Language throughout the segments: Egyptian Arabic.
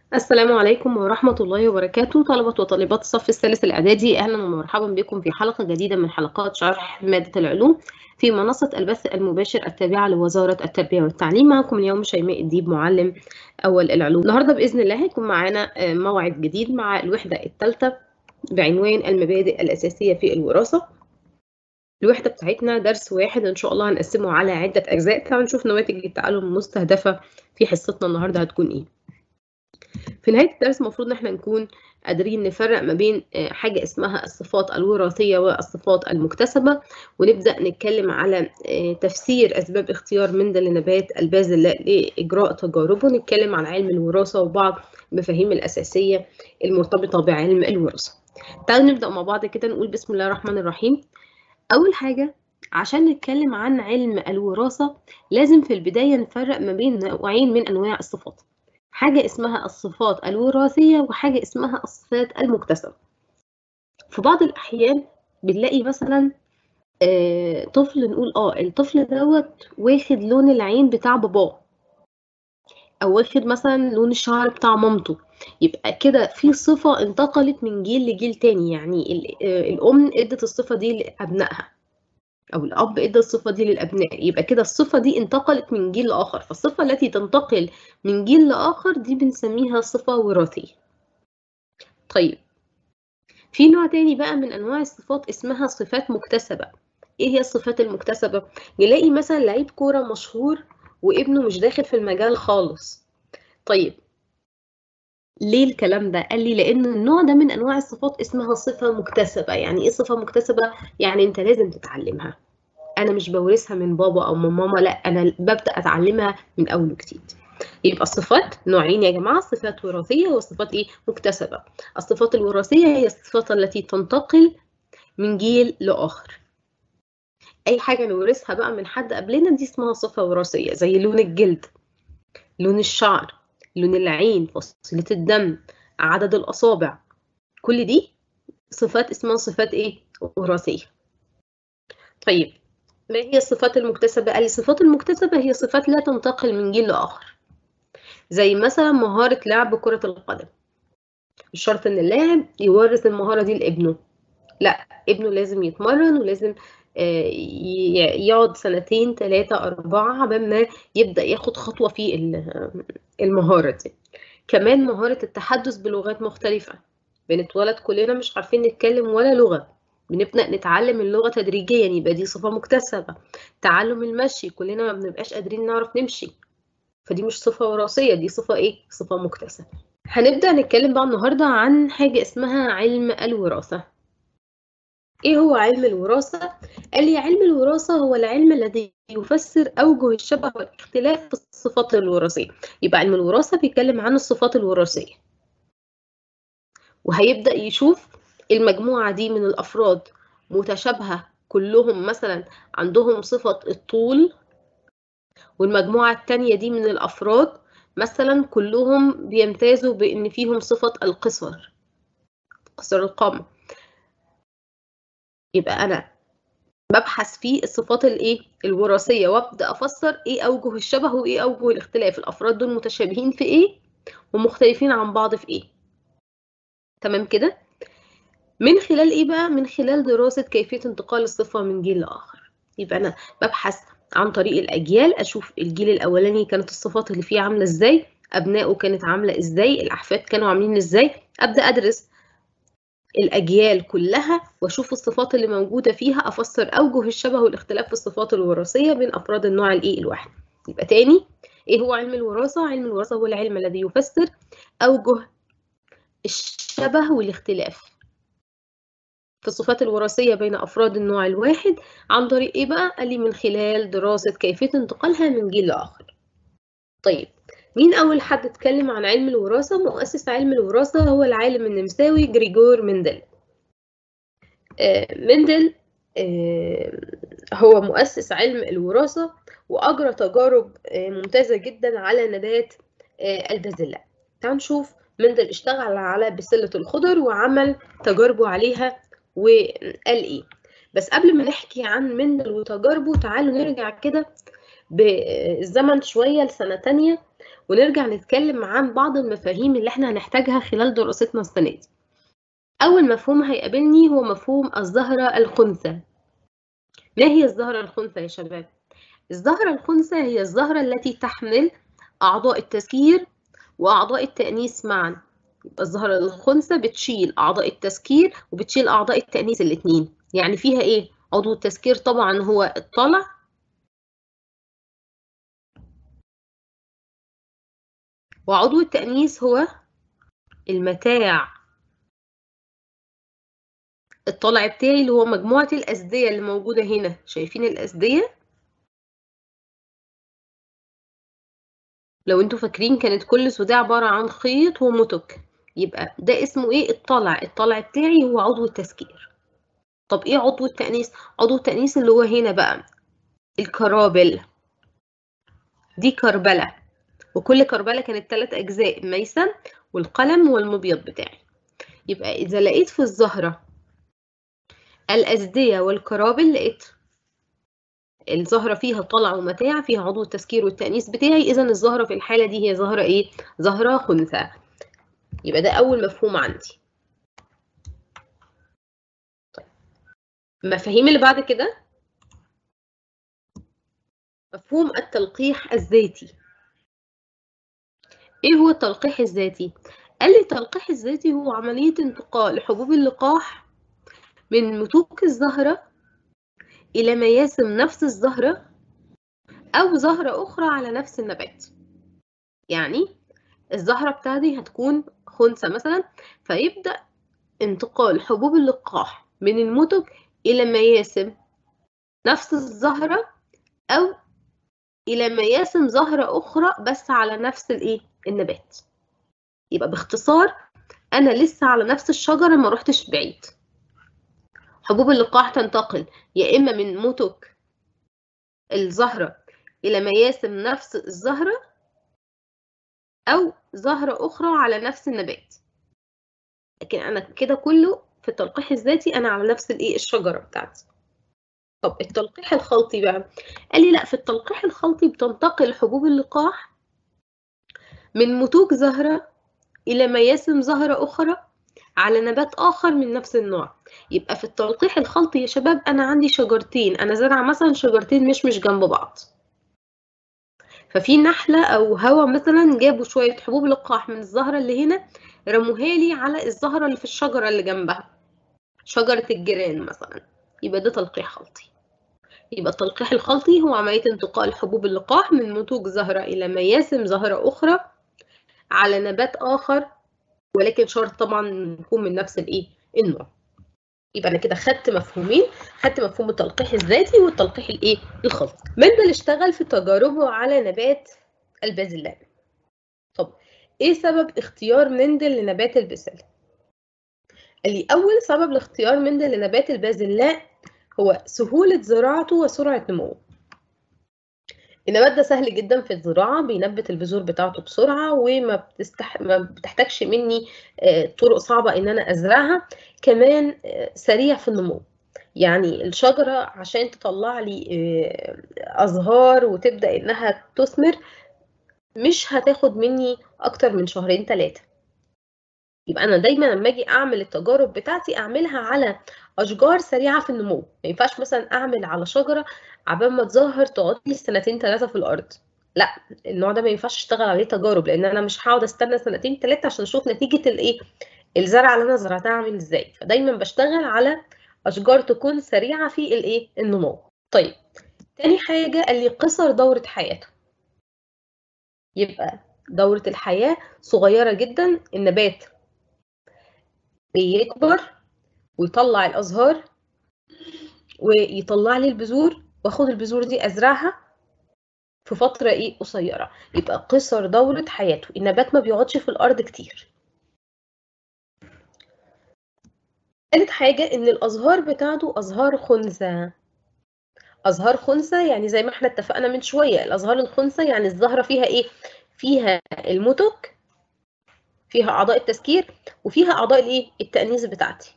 السلام عليكم ورحمة الله وبركاته طلبة وطالبات الصف الثالث الإعدادي أهلا ومرحبا بكم في حلقة جديدة من حلقات شرح مادة العلوم في منصة البث المباشر التابعة لوزارة التربية والتعليم معكم اليوم شيماء الديب معلم أول العلوم النهاردة بإذن الله هيكون معانا موعد جديد مع الوحدة الثالثة بعنوان المبادئ الأساسية في الوراثة الوحدة بتاعتنا درس واحد إن شاء الله هنقسمه على عدة أجزاء تعالوا نشوف نواتج التعلم المستهدفة في حصتنا النهاردة هتكون إيه في نهاية الدرس المفروض إن احنا نكون قادرين نفرق ما بين حاجة اسمها الصفات الوراثية والصفات المكتسبة ونبدأ نتكلم على تفسير أسباب اختيار مندل لنبات البازلاء لإجراء تجاربه نتكلم عن علم الوراثة وبعض المفاهيم الأساسية المرتبطة بعلم الوراثة تعالوا نبدأ مع بعض كده نقول بسم الله الرحمن الرحيم أول حاجة عشان نتكلم عن علم الوراثة لازم في البداية نفرق ما بين نوعين من أنواع الصفات حاجة اسمها الصفات الوراثية وحاجة اسمها الصفات المكتسبة في بعض الأحيان بنلاقي مثلا آه طفل نقول اه الطفل دوت واخد لون العين بتاع باباه أو واخد مثلا لون الشعر بتاع مامته يبقى كده في صفة انتقلت من جيل لجيل تاني يعني آه الأم ادت الصفة دي لأبنائها أو الأب إدى الصفة دي للأبناء يبقى كده الصفة دي انتقلت من جيل لآخر فالصفة التي تنتقل من جيل لآخر دي بنسميها صفة وراثية طيب في نوع تاني بقى من أنواع الصفات اسمها صفات مكتسبة إيه هي الصفات المكتسبة؟ نلاقي مثلا لعيب كورة مشهور وابنه مش داخل في المجال خالص طيب ليه الكلام ده؟ قال لي لأن النوع ده من أنواع الصفات اسمها صفة مكتسبة، يعني إيه صفة مكتسبة؟ يعني أنت لازم تتعلمها. أنا مش بورثها من بابا أو من ماما، لا أنا ببدأ أتعلمها من أول وجديد. يبقى الصفات نوعين يا جماعة، صفات وراثية وصفات إيه؟ مكتسبة. الصفات الوراثية هي الصفات التي تنتقل من جيل لآخر. أي حاجة نورثها بقى من حد قبلنا دي اسمها صفة وراثية، زي لون الجلد، لون الشعر، لون العين فصيلة الدم عدد الأصابع كل دي صفات اسمها صفات إيه؟ وراثية طيب ما هي الصفات المكتسبة؟ قال الصفات المكتسبة هي صفات لا تنتقل من جيل لآخر زي مثلا مهارة لعب كرة القدم مش شرط إن اللاعب يورث المهارة دي لابنه لا ابنه لازم يتمرن ولازم يقعد سنتين ثلاثة أربعة قبل ما يبدأ ياخد خطوة في المهارة دي كمان مهارة التحدث بلغات مختلفة بنتولد كلنا مش عارفين نتكلم ولا لغة بنبدأ نتعلم اللغة تدريجيا يبقى دي صفة مكتسبة تعلم المشي كلنا ما بنبقاش قادرين نعرف نمشي فدي مش صفة وراثية دي صفة إيه؟ صفة مكتسبة هنبدأ نتكلم بقى النهاردة عن حاجة اسمها علم الوراثة ايه هو علم الوراثة؟ قال لي علم الوراثة هو العلم الذي يفسر أوجه الشبه والاختلاف في الصفات الوراثية يبقى علم الوراثة بيتكلم عن الصفات الوراثية وهيبدأ يشوف المجموعة دي من الأفراد متشابهة كلهم مثلا عندهم صفة الطول والمجموعة التانية دي من الأفراد مثلا كلهم بيمتازوا بأن فيهم صفة القصر قصر القامة يبقى انا ببحث في الصفات الايه الوراثيه وابدا افسر ايه اوجه الشبه وايه اوجه الاختلاف الافراد دول متشابهين في ايه ومختلفين عن بعض في ايه تمام كده من خلال ايه بقى من خلال دراسه كيفيه انتقال الصفه من جيل لاخر يبقى انا ببحث عن طريق الاجيال اشوف الجيل الاولاني كانت الصفات اللي فيه عامله ازاي ابنائه كانت عامله ازاي الاحفاد كانوا عاملين ازاي ابدا ادرس الأجيال كلها وأشوف الصفات اللي موجودة فيها أفسر أوجه الشبه والاختلاف في الصفات الوراثية بين أفراد النوع الإيه الواحد يبقى تاني إيه هو علم الوراثة؟ علم الوراثة هو العلم الذي يفسر أوجه الشبه والاختلاف في الصفات الوراثية بين أفراد النوع الواحد عن طريق إيه بقى؟ قال لي من خلال دراسة كيفية انتقالها من جيل لآخر طيب مين أول حد اتكلم عن علم الوراثة؟ مؤسس علم الوراثة هو العالم النمساوي جريجور مندل. مندل هو مؤسس علم الوراثة وأجرى تجارب ممتازة جدا على نبات البازلاء. تعالوا نشوف مندل اشتغل على بسلة الخضر وعمل تجاربه عليها وقال إيه. بس قبل ما نحكي عن مندل وتجاربه تعالوا نرجع كده بالزمن شوية لسنة تانية ونرجع نتكلم عن بعض المفاهيم اللي احنا هنحتاجها خلال دراستنا السنة دي أول مفهوم هيقابلني هو مفهوم الزهرة الخنثى ما هي الزهرة الخنثى يا شباب؟ الزهرة الخنثى هي الزهرة التي تحمل أعضاء التذكير وأعضاء التأنيث معا يبقى الزهرة الخنثى بتشيل أعضاء التذكير وبتشيل أعضاء التأنيث الاتنين يعني فيها إيه؟ عضو التذكير طبعا هو الطلع وعضو التأنيث هو المتاع الطلع بتاعي اللي هو مجموعة الأسدية اللي موجودة هنا شايفين الأسدية لو انتوا فاكرين كانت كل سوداء عبارة عن خيط ومتك يبقى ده اسمه ايه الطلع الطلع بتاعي هو عضو التذكير طب ايه عضو التأنيث عضو التأنيث اللي هو هنا بقى الكرابل دي كربلة وكل كربلة كانت ثلاث أجزاء ميسم والقلم والمبيض بتاعي يبقى إذا لقيت في الزهرة الأزدية والكرابل لقيت الزهرة فيها طلع ومتاع فيها عضو التذكير والتأنيث بتاعي إذا الزهرة في الحالة دي هي زهرة إيه؟ زهرة خنثى يبقى ده أول مفهوم عندي طيب المفاهيم اللي بعد كده مفهوم التلقيح الذاتي ايه هو التلقيح الذاتي قال لي التلقيح الذاتي هو عملية انتقال حبوب اللقاح من متوك الزهرة إلى مياسم نفس الزهرة أو زهرة أخرى على نفس النبات يعني الزهرة بتاعتي هتكون خنثى مثلا فيبدأ انتقال حبوب اللقاح من المتك إلى مياسم نفس الزهرة أو إلى مياسم زهرة أخرى بس على نفس الإيه؟ النبات يبقى باختصار أنا لسه على نفس الشجرة ما رحتش بعيد حبوب اللقاح تنتقل يا إما من متك الزهرة إلى مياسم نفس الزهرة أو زهرة أخرى على نفس النبات لكن أنا كده كله في التلقيح الذاتي أنا على نفس الإيه الشجرة بتاعتي طب التلقيح الخلطي بقى قال لي لا في التلقيح الخلطي بتنتقل حبوب اللقاح من متوج زهرة إلى مياسم زهرة أخرى على نبات آخر من نفس النوع يبقى في التلقيح الخلطي يا شباب أنا عندي شجرتين أنا زارعة مثلا شجرتين مش مش جنب بعض ففي نحلة أو هوا مثلا جابوا شوية حبوب لقاح من الزهرة اللي هنا رموها لي على الزهرة اللي في الشجرة اللي جنبها شجرة الجيران مثلا يبقى ده تلقيح خلطي يبقى التلقيح الخلطي هو عملية انتقال حبوب اللقاح من نتوج زهرة إلى مياسم زهرة أخرى على نبات آخر ولكن شرط طبعا يكون من نفس الإيه النوع يبقى أنا كده خدت مفهومين خدت مفهوم التلقيح الذاتي والتلقيح الإيه الخلطي مندل اشتغل في تجاربه على نبات البازلاء طب إيه سبب اختيار مندل لنبات البسل؟ قال لي أول سبب لاختيار مندل لنبات البازلاء هو سهولة زراعته وسرعة نموه النبات ده سهل جدا في الزراعة بينبت البذور بتاعته بسرعة وما بتستح... ما بتحتاجش مني طرق صعبة إن أنا أزرعها كمان سريع في النمو يعني الشجرة عشان تطلع لي أزهار وتبدأ إنها تثمر مش هتاخد مني أكتر من شهرين ثلاثة يبقى انا دايما لما اجي اعمل التجارب بتاعتي اعملها على اشجار سريعه في النمو ما ينفعش مثلا اعمل على شجره عبال ما تظهر تقعد لي سنتين ثلاثه في الارض لا النوع ده ما ينفعش اشتغل عليه تجارب لان انا مش هقعد استنى سنتين ثلاثه عشان اشوف نتيجه الايه الزرع اللي انا زرعتها عامل ازاي فدايما بشتغل على اشجار تكون سريعه في الايه النمو طيب تاني حاجه قال لي قصر دوره حياته يبقى دورة الحياة صغيرة جدا النبات بيكبر ويطلع الازهار ويطلع لي البذور واخد البذور دي ازرعها في فترة ايه قصيرة يبقى قصر دورة حياته النبات ما بيقعدش في الارض كتير ثالث حاجة ان الازهار بتاعته ازهار خنثى ازهار خنثى يعني زي ما احنا اتفقنا من شوية الازهار الخنثى يعني الزهرة فيها ايه فيها المتك فيها اعضاء التذكير وفيها اعضاء الايه التانيث بتاعتي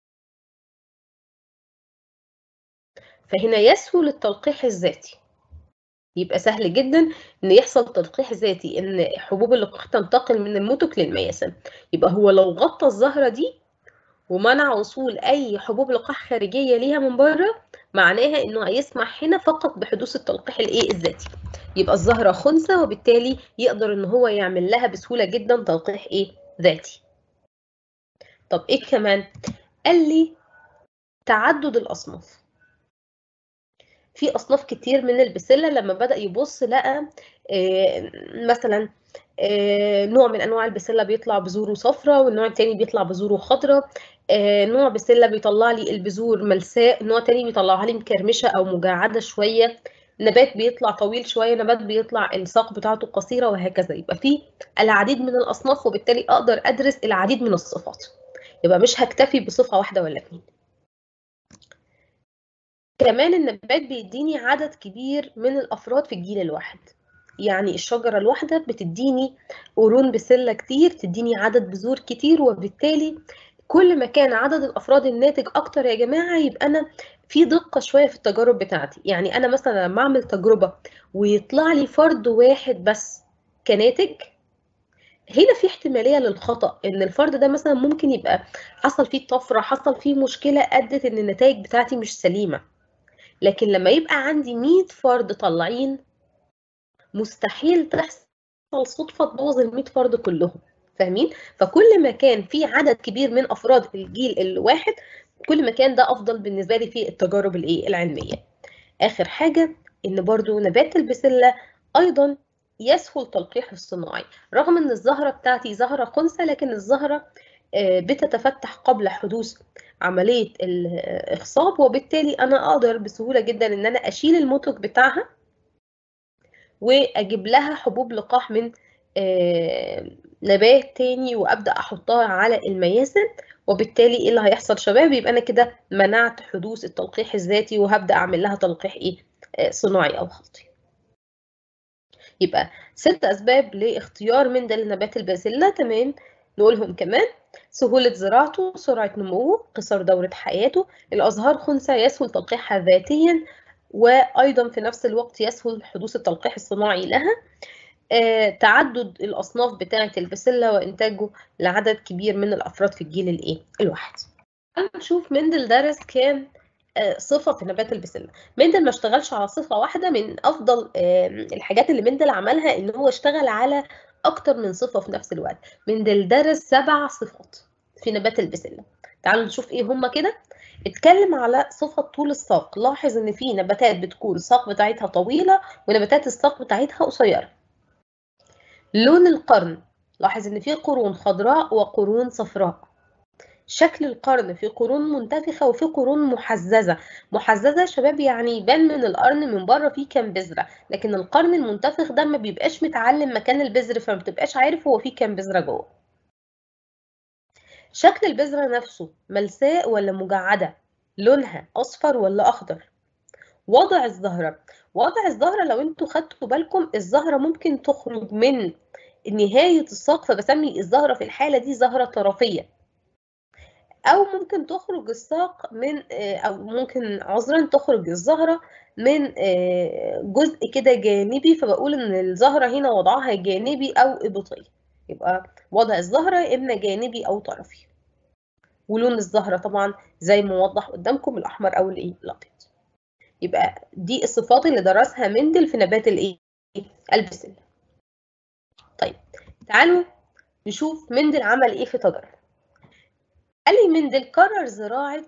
فهنا يسهل التلقيح الذاتي يبقى سهل جدا ان يحصل تلقيح ذاتي ان حبوب اللقاح تنتقل من المتك للمياسم يبقى هو لو غطى الزهره دي ومنع وصول اي حبوب لقاح خارجيه ليها من بره معناها انه هيسمح هنا فقط بحدوث التلقيح الايه الذاتي يبقى الزهره خنثى وبالتالي يقدر ان هو يعمل لها بسهوله جدا تلقيح ايه ذاتي طب ايه كمان قال لي تعدد الاصناف في اصناف كتير من البسله لما بدا يبص لقى آه، مثلا آه، نوع من انواع البسله بيطلع بذوره صفراء والنوع التاني بيطلع بذوره خضراء آه، نوع بسله بيطلع لي البذور ملساء نوع تاني بيطلعها لي مكرمشه او مجعده شويه نبات بيطلع طويل شويه نبات بيطلع الساق بتاعته قصيره وهكذا يبقى في العديد من الاصناف وبالتالي اقدر ادرس العديد من الصفات يبقى مش هكتفي بصفه واحده ولا اتنين كمان النبات بيديني عدد كبير من الافراد في الجيل الواحد يعني الشجرة الواحدة بتديني قرون بسلة كتير تديني عدد بذور كتير وبالتالي كل ما كان عدد الافراد الناتج اكتر يا جماعه يبقى انا في دقه شويه في التجارب بتاعتي يعني انا مثلا لما اعمل تجربه ويطلع لي فرد واحد بس كناتج هنا في احتماليه للخطا ان الفرد ده مثلا ممكن يبقى حصل فيه طفره حصل فيه مشكله ادت ان النتائج بتاعتي مش سليمه لكن لما يبقى عندي 100 فرد طالعين مستحيل تحصل صدفه تبوظ ال 100 فرد كلهم فاهمين فكل ما كان في عدد كبير من افراد الجيل الواحد كل ما كان ده افضل بالنسبه لي في التجارب الايه العلميه اخر حاجه ان برضو نبات البسله ايضا يسهل تلقيحه الصناعي رغم ان الزهره بتاعتي زهره خنثى لكن الزهره بتتفتح قبل حدوث عمليه الاخصاب وبالتالي انا اقدر بسهوله جدا ان انا اشيل المنتج بتاعها واجيب لها حبوب لقاح من نبات تاني وابدا احطها على المياسم وبالتالي ايه اللي هيحصل شباب يبقى انا كده منعت حدوث التلقيح الذاتي وهبدا اعمل لها تلقيح ايه صناعي او خلطي يبقى ست اسباب لاختيار مندل نبات البازيلا تمام نقولهم كمان سهولة زراعته سرعة نموه قصر دورة حياته الأزهار خنثى يسهل تلقيحها ذاتيا وأيضا في نفس الوقت يسهل حدوث التلقيح الصناعي لها آه، تعدد الأصناف بتاعة البسلة وإنتاجه لعدد كبير من الأفراد في الجيل الإيه؟ الواحد. نشوف مندل درس كام آه، صفة في نبات البسلة. مندل ما اشتغلش على صفة واحدة من أفضل آه، الحاجات اللي مندل عملها إن هو اشتغل على أكتر من صفة في نفس الوقت. مندل درس سبع صفات في نبات البسلة. تعالوا نشوف إيه هما كده. اتكلم على صفة طول الساق لاحظ ان في نباتات بتكون الساق بتاعتها طويلة ونباتات الساق بتاعتها قصيرة لون القرن لاحظ ان في قرون خضراء وقرون صفراء شكل القرن في قرون منتفخة وفي قرون محززة محززة يا شباب يعني يبان من القرن من بره فيه كام بذرة لكن القرن المنتفخ ده ما بيبقاش متعلم مكان البذر فما بتبقاش عارف هو فيه كام بذرة جوه شكل البذرة نفسه ملساء ولا مجعدة لونها أصفر ولا أخضر وضع الزهرة وضع الزهرة لو انتوا خدتوا بالكم الزهرة ممكن تخرج من نهاية الساق فبسمي الزهرة في الحالة دي زهرة طرفية أو ممكن تخرج الساق من أو ممكن عذرا تخرج الزهرة من جزء كده جانبي فبقول إن الزهرة هنا وضعها جانبي أو إبطي يبقى وضع الزهرة إما جانبي أو طرفي ولون الزهرة طبعا زي ما موضح قدامكم الأحمر أو الإيه الأبيض يبقى دي الصفات اللي درسها مندل في نبات الايه البسله طيب تعالوا نشوف مندل عمل ايه في تجارب قال لي مندل قرر زراعه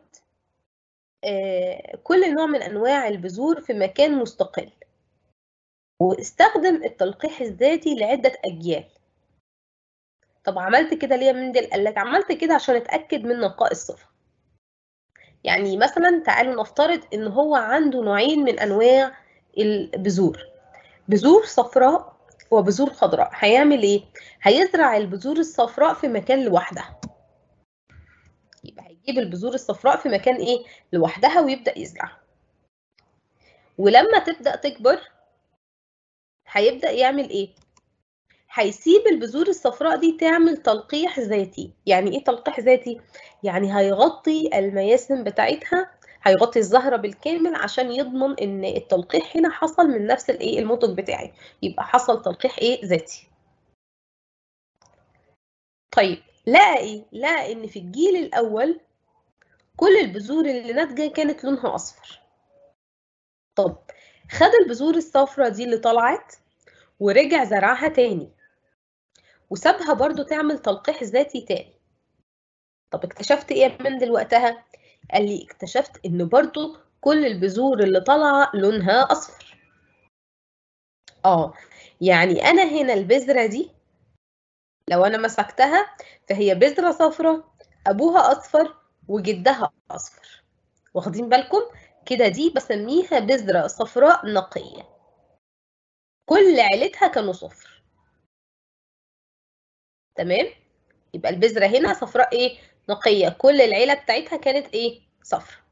آه كل نوع من انواع البذور في مكان مستقل واستخدم التلقيح الذاتي لعده اجيال طب عملت كده ليه يا مندل قال لك عملت كده عشان اتاكد من نقاء الصفه يعني مثلا تعالوا نفترض ان هو عنده نوعين من انواع البذور بذور صفراء وبذور خضراء هيعمل ايه هيزرع البذور الصفراء في مكان لوحدها يبقى هيجيب البذور الصفراء في مكان ايه لوحدها ويبدا يزرعها ولما تبدا تكبر هيبدا يعمل ايه هيسيب البذور الصفراء دي تعمل تلقيح ذاتي يعني ايه تلقيح ذاتي يعني هيغطي المياسم بتاعتها هيغطي الزهرة بالكامل عشان يضمن ان التلقيح هنا حصل من نفس الايه المنتج بتاعي يبقى حصل تلقيح ايه ذاتي طيب لقى ايه لقى ان في الجيل الاول كل البذور اللي ناتجه كانت لونها اصفر طب خد البذور الصفرة دي اللي طلعت ورجع زرعها تاني وسابها برضو تعمل تلقيح ذاتي تاني طب اكتشفت ايه من دلوقتها قال لي اكتشفت ان برضو كل البذور اللي طالعه لونها اصفر اه يعني انا هنا البذره دي لو انا مسكتها فهي بذره صفراء ابوها اصفر وجدها اصفر واخدين بالكم كده دي بسميها بذره صفراء نقيه كل عيلتها كانوا صفر تمام يبقى البذره هنا صفراء ايه نقيه كل العيله بتاعتها كانت ايه صفر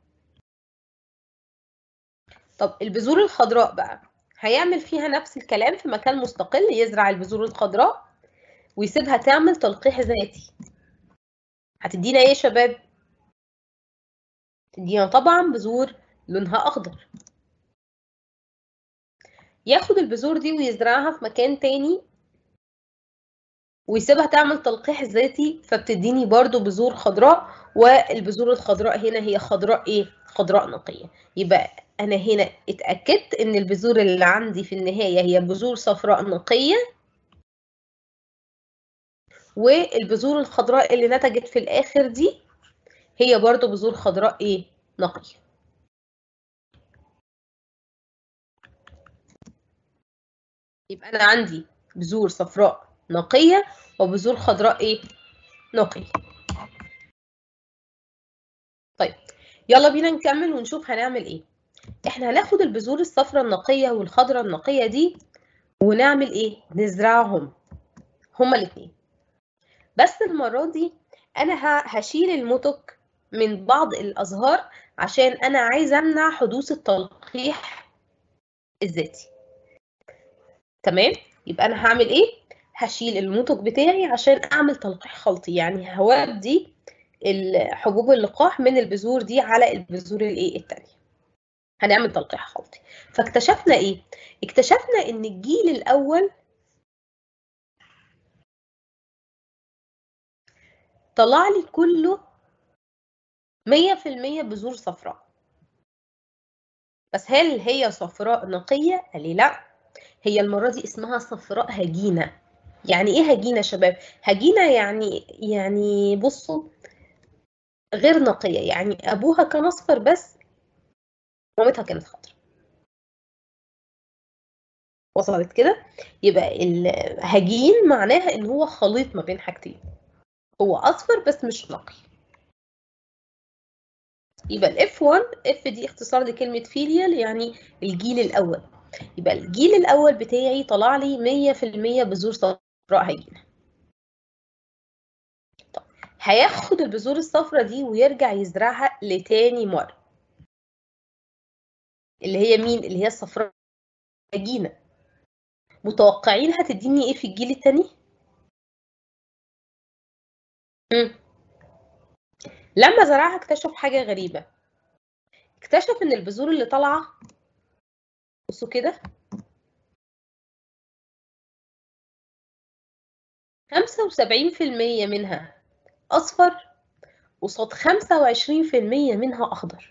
طب البذور الخضراء بقى هيعمل فيها نفس الكلام في مكان مستقل يزرع البذور الخضراء ويسيبها تعمل تلقيح ذاتي هتدينا ايه يا شباب تدينا طبعا بذور لونها اخضر ياخد البذور دي ويزرعها في مكان تاني ويسيبها تعمل تلقيح ذاتي فبتديني برضو بذور خضراء والبذور الخضراء هنا هي خضراء ايه خضراء نقيه يبقى انا هنا اتاكدت ان البذور اللي عندي في النهايه هي بذور صفراء نقيه والبذور الخضراء اللي نتجت في الاخر دي هي برضو بذور خضراء ايه نقيه يبقى انا عندي بذور صفراء نقيه وبذور خضراء ايه نقيه طيب يلا بينا نكمل ونشوف هنعمل ايه احنا هناخد البذور الصفراء النقيه والخضراء النقيه دي ونعمل ايه نزرعهم هما الاثنين بس المره دي انا هشيل المتك من بعض الازهار عشان انا عايزه امنع حدوث التلقيح الذاتي تمام يبقى انا هعمل ايه هشيل المنتج بتاعي عشان اعمل تلقيح خلطي يعني هودي حبوب اللقاح من البذور دي على البذور الايه التانية هنعمل تلقيح خلطي فاكتشفنا ايه اكتشفنا ان الجيل الاول طلع لي كله 100% بذور صفراء بس هل هي صفراء نقية؟ قال لي لا هي المرة دي اسمها صفراء هجينة يعني ايه هجينة يا شباب؟ هجينة يعني يعني بصوا غير نقية يعني أبوها كان أصفر بس مامتها كانت خضراء وصلت كده يبقى الهجين معناها ان هو خليط ما بين حاجتين هو اصفر بس مش نقي يبقى الاف 1 اف دي اختصار لكلمه فيليال يعني الجيل الاول يبقى الجيل الاول بتاعي طلع لي 100% بذور صفراء هجينه طب هياخد البذور الصفراء دي ويرجع يزرعها لتاني مره اللي هي مين اللي هي الصفراء هجينه متوقعين هتديني ايه في الجيل التاني مم. لما زرعها اكتشف حاجة غريبة اكتشف ان البذور اللي طالعة بصوا كده خمسة وسبعين في المية منها أصفر قصاد خمسة وعشرين في المية منها أخضر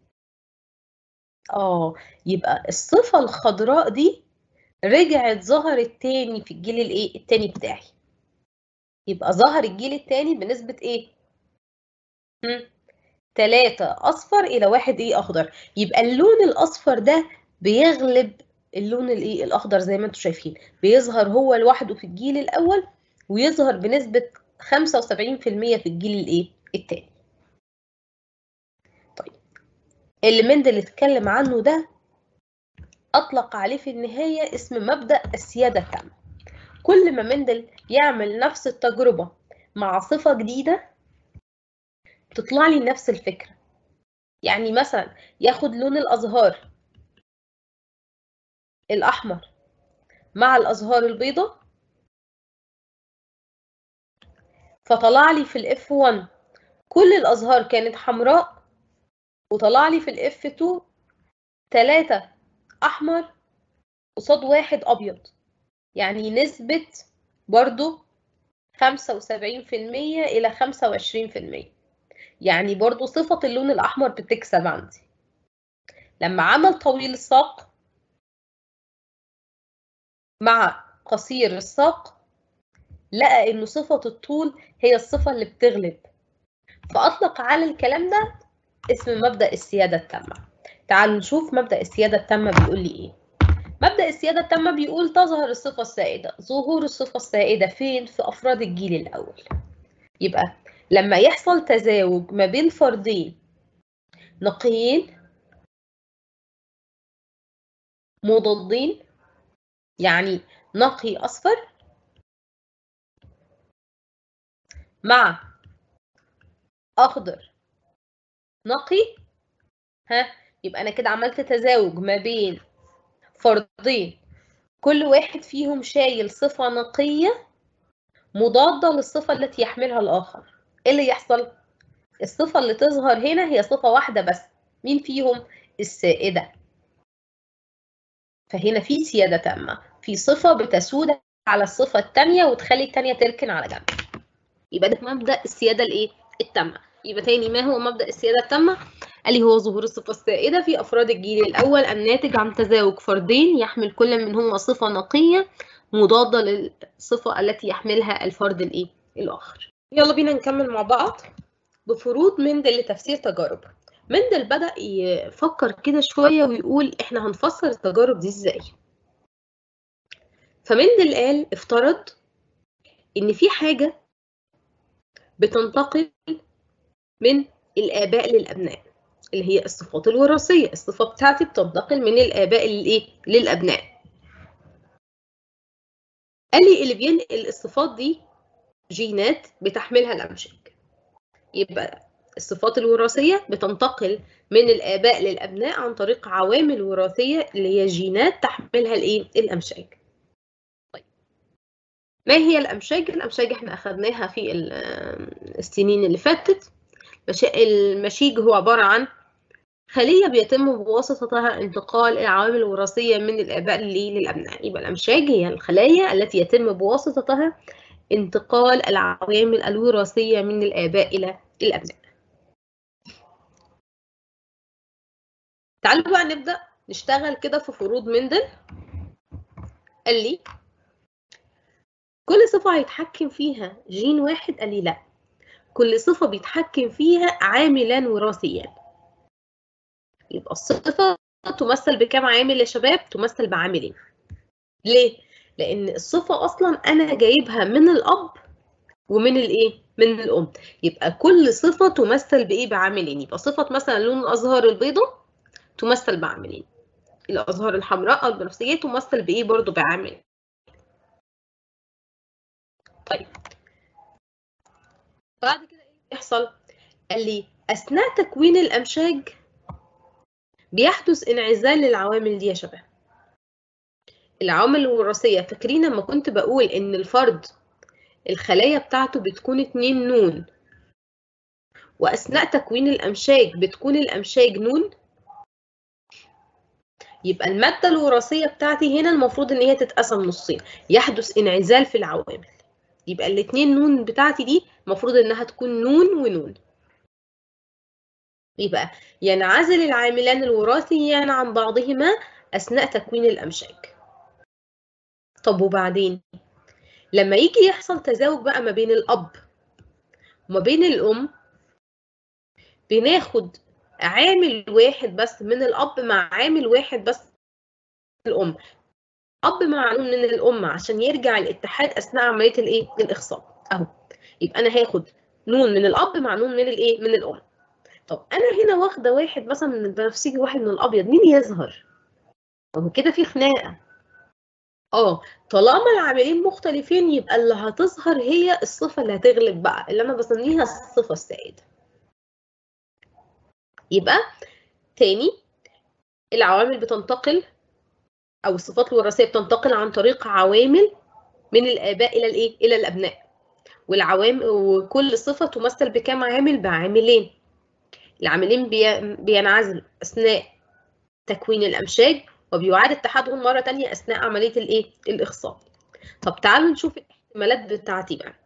اه يبقى الصفة الخضراء دي رجعت ظهرت تاني في الجيل الايه التاني بتاعي يبقى ظهر الجيل التاني بنسبة ايه هم. تلاتة أصفر إلى واحد إيه أخضر يبقى اللون الأصفر ده بيغلب اللون الإيه الأخضر زي ما أنتم شايفين بيظهر هو لوحده في الجيل الأول ويظهر بنسبة 75% في الجيل الإيه التاني طيب اللي مندل اتكلم عنه ده أطلق عليه في النهاية اسم مبدأ السيادة التامة كل ما مندل يعمل نفس التجربة مع صفة جديدة تطلع لي نفس الفكرة يعني مثلا ياخد لون الأزهار الأحمر مع الأزهار البيضاء فطلع لي في الاف 1 كل الأزهار كانت حمراء وطلع لي في الاف 2 3 احمر قصاد واحد ابيض يعني نسبة برضو 75% إلى 25% يعني برضو صفة اللون الأحمر بتكسب عندي لما عمل طويل الساق مع قصير الساق لقى إن صفة الطول هي الصفة اللي بتغلب فأطلق على الكلام ده اسم مبدأ السيادة التامة تعالوا نشوف مبدأ السيادة التامة بيقول لي إيه مبدأ السيادة التامة بيقول تظهر الصفة السائدة ظهور الصفة السائدة فين في أفراد الجيل الأول يبقى لما يحصل تزاوج ما بين فردين نقيين مضادين يعني نقي أصفر مع أخضر نقي ها يبقى أنا كده عملت تزاوج ما بين فردين كل واحد فيهم شايل صفة نقية مضادة للصفة التي يحملها الآخر إيه اللي يحصل؟ الصفة اللي تظهر هنا هي صفة واحدة بس مين فيهم؟ السائدة فهنا في سيادة تامة في صفة بتسود على الصفة التانية وتخلي التانية تركن على جنب يبقى ده مبدأ السيادة الإيه؟ التامة يبقى تاني ما هو مبدأ السيادة التامة؟ قال لي هو ظهور الصفة السائدة في أفراد الجيل الأول الناتج عن تزاوج فردين يحمل كل منهما صفة نقية مضادة للصفة التي يحملها الفرد الإيه؟ الآخر. يلا بينا نكمل مع بعض بفروض مندل لتفسير تجارب. مندل بدأ يفكر كده شوية ويقول إحنا هنفسر التجارب دي إزاي؟ فمندل قال افترض إن في حاجة بتنتقل من الآباء للأبناء. اللي هي الصفات الوراثية الصفة بتاعتي بتنتقل من الآباء للإيه؟ للأبناء قال لي اللي بينقل الصفات دي جينات بتحملها الأمشاج يبقى الصفات الوراثية بتنتقل من الآباء للأبناء عن طريق عوامل وراثية اللي هي جينات تحملها الإيه؟ الأمشاج طيب ما هي الأمشاج؟ الأمشاج احنا أخذناها في السنين اللي فاتت المشيج هو عبارة عن خلية بيتم بواسطتها انتقال العوامل الوراثية من الآباء للأبناء يبقى الأمشاج هي الخلايا التي يتم بواسطتها انتقال العوامل الوراثية من الآباء إلى الأبناء تعالوا بقى نبدأ نشتغل كده في فروض مندل قال لي كل صفة هيتحكم فيها جين واحد قال لي لا كل صفة بيتحكم فيها عاملان وراثيان يبقى الصفة تمثل بكام عامل يا شباب؟ تمثل بعاملين. ليه؟ لأن الصفة أصلا أنا جايبها من الأب ومن الإيه؟ من الأم. يبقى كل صفة تمثل بإيه؟ بعاملين. يبقى صفة مثلا لون الأزهار البيضاء تمثل بعاملين. الأزهار الحمراء أو البنفسجية تمثل بإيه برضه بعامل. طيب. بعد كده إيه يحصل؟ قال لي أثناء تكوين الأمشاج بيحدث انعزال للعوامل دي يا شباب العوامل الوراثيه فاكرين لما كنت بقول ان الفرد الخلايا بتاعته بتكون اتنين نون واثناء تكوين الامشاج بتكون الامشاج نون يبقى الماده الوراثيه بتاعتي هنا المفروض ان هي تتقسم نصين يحدث انعزال في العوامل يبقى الاتنين نون بتاعتي دي المفروض انها تكون نون ونون يبقى ينعزل العاملان الوراثيان عن بعضهما أثناء تكوين الأمشاج طب وبعدين لما يجي يحصل تزاوج بقى ما بين الأب وما بين الأم بناخد عامل واحد بس من الأب مع عامل واحد بس من الأم أب مع نون من الأم عشان يرجع الاتحاد أثناء عملية الإيه؟ الإخصاب أهو يبقى أنا هاخد نون من الأب مع نون من الإيه؟ من الأم طب انا هنا واخده واحد مثلا من البنفسجي وواحد من الابيض مين يظهر هو كده في خناقه اه طالما العاملين مختلفين يبقى اللي هتظهر هي الصفه اللي هتغلب بقى اللي انا بسميها الصفه السائده يبقى تاني العوامل بتنتقل او الصفات الوراثيه بتنتقل عن طريق عوامل من الاباء الى الايه الى الابناء والعوامل وكل صفه تمثل بكام عامل بعاملين العاملين بي- بينعزلوا أثناء تكوين الأمشاج وبيعاد اتحادهم مرة تانية أثناء عملية الإيه؟ الإخصاب. طب تعالوا نشوف الاحتمالات بتاعتي بقى.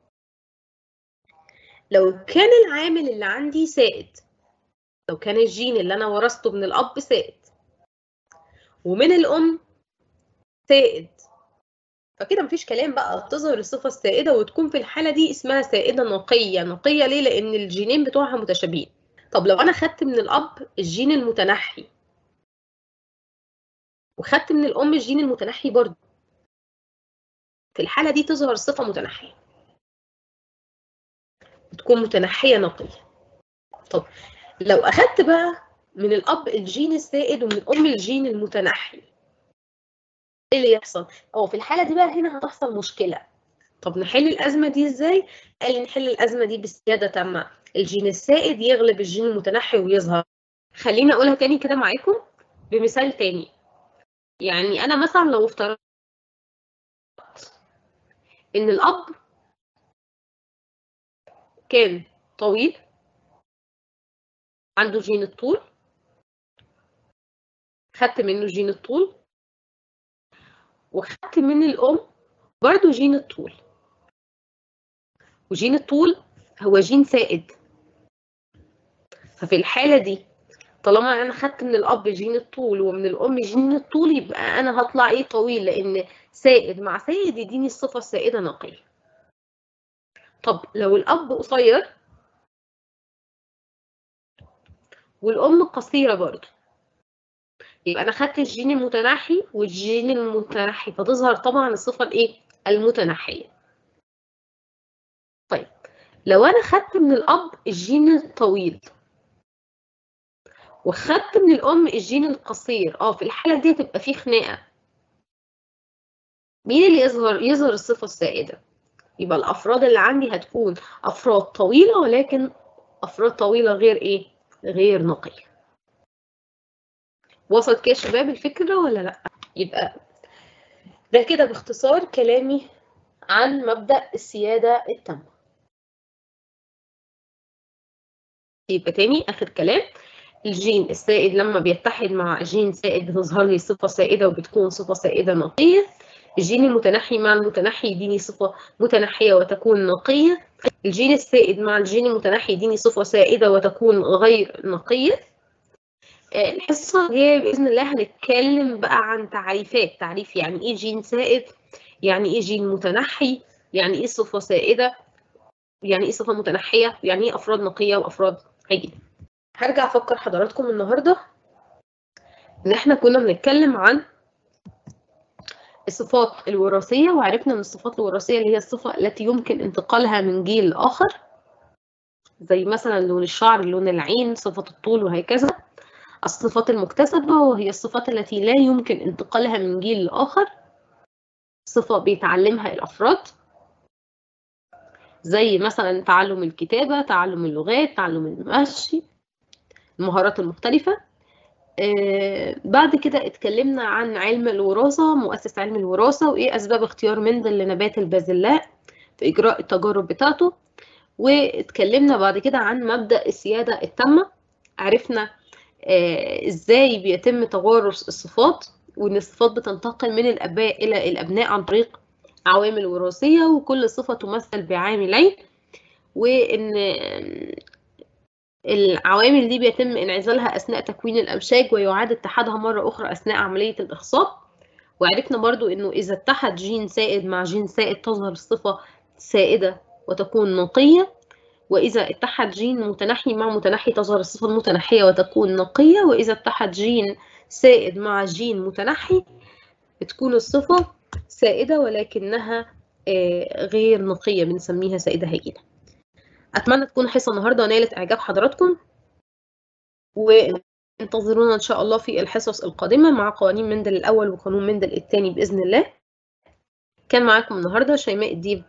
لو كان العامل اللي عندي سائد لو كان الجين اللي أنا ورثته من الأب سائد ومن الأم سائد فكده مفيش كلام بقى تظهر الصفة السائدة وتكون في الحالة دي اسمها سائدة نقية نقية ليه؟ لأن الجينين بتوعها متشابهين طب لو أنا خدت من الأب الجين المتنحي وخدت من الأم الجين المتنحي برضه في الحالة دي تظهر الصفة متنحية بتكون متنحية نقية طب لو أخدت بقى من الأب الجين السائد ومن الأم الجين المتنحي ايه اللي يحصل؟ اه في الحالة دي بقى هنا هتحصل مشكلة طب نحل الأزمة دي ازاي؟ قال لي نحل الأزمة دي بسيادة تامة الجين السائد يغلب الجين المتنحي ويظهر خليني أقولها تاني كده معاكم بمثال تاني يعني أنا مثلا لو افترضت إن الأب كان طويل عنده جين الطول خدت منه جين الطول وخدت من الأم برضو جين الطول وجين الطول هو جين سائد ففي الحالة دي طالما أنا خدت من الأب جين الطول ومن الأم جين الطول يبقى أنا هطلع إيه طويل لأن سائد مع سائد يديني الصفة السائدة نقية طب لو الأب قصير والأم قصيرة برضو يبقى أنا خدت الجين المتنحي والجين المتنحي فتظهر طبعا الصفة الإيه؟ المتنحية. طيب لو أنا خدت من الأب الجين الطويل وخدت من الأم الجين القصير اه في الحالة دي هتبقى في خناقة. مين اللي يظهر يظهر الصفة السائدة؟ يبقى الأفراد اللي عندي هتكون أفراد طويلة ولكن أفراد طويلة غير إيه؟ غير نقية. وصلت كده يا شباب الفكرة ولا لأ؟ يبقى ده كده باختصار كلامي عن مبدأ السيادة التامة. يبقى تاني آخر كلام الجين السائد لما بيتحد مع جين سائد بتظهر لي صفة سائدة وبتكون صفة سائدة نقية. الجين المتنحي مع المتنحي يديني صفة متنحية وتكون نقية. الجين السائد مع الجين المتنحي يديني صفة سائدة وتكون غير نقية. الحصة الجاية بإذن الله هنتكلم بقى عن تعريفات تعريف يعني إيه جين سائد يعني إيه جين متنحي يعني إيه صفة سائدة يعني إيه صفة متنحية يعني إيه أفراد نقية وأفراد عجينة هرجع أفكر حضراتكم النهاردة إن إحنا كنا بنتكلم عن الصفات الوراثية وعرفنا من الصفات الوراثية اللي هي الصفة التي يمكن انتقالها من جيل لآخر زي مثلا لون الشعر لون العين صفة الطول وهكذا الصفات المكتسبة وهي الصفات التي لا يمكن انتقالها من جيل لآخر صفة بيتعلمها الأفراد زي مثلا تعلم الكتابة تعلم اللغات تعلم المشي المهارات المختلفة آه بعد كده اتكلمنا عن علم الوراثة مؤسس علم الوراثة وإيه أسباب اختيار مندل لنبات البازلاء في إجراء التجارب بتاعته واتكلمنا بعد كده عن مبدأ السيادة التامة عرفنا آه ازاي بيتم توارث الصفات وان الصفات بتنتقل من الاباء الى الابناء عن طريق عوامل وراثيه وكل صفه تمثل بعاملين وان العوامل دي بيتم انعزالها اثناء تكوين الامشاج ويعاد اتحادها مره اخرى اثناء عمليه الاخصاب وعرفنا برضو انه اذا اتحد جين سائد مع جين سائد تظهر الصفه سائده وتكون نقيه وإذا اتحد جين متنحي مع متنحي تظهر الصفة المتنحية وتكون نقية وإذا اتحد جين سائد مع جين متنحي بتكون الصفة سائدة ولكنها غير نقية بنسميها سائدة هائلة أتمنى تكون الحصة النهاردة نالت إعجاب حضراتكم وانتظرونا إن شاء الله في الحصص القادمة مع قوانين مندل الأول وقانون مندل الثاني بإذن الله كان معاكم النهاردة شيماء الديب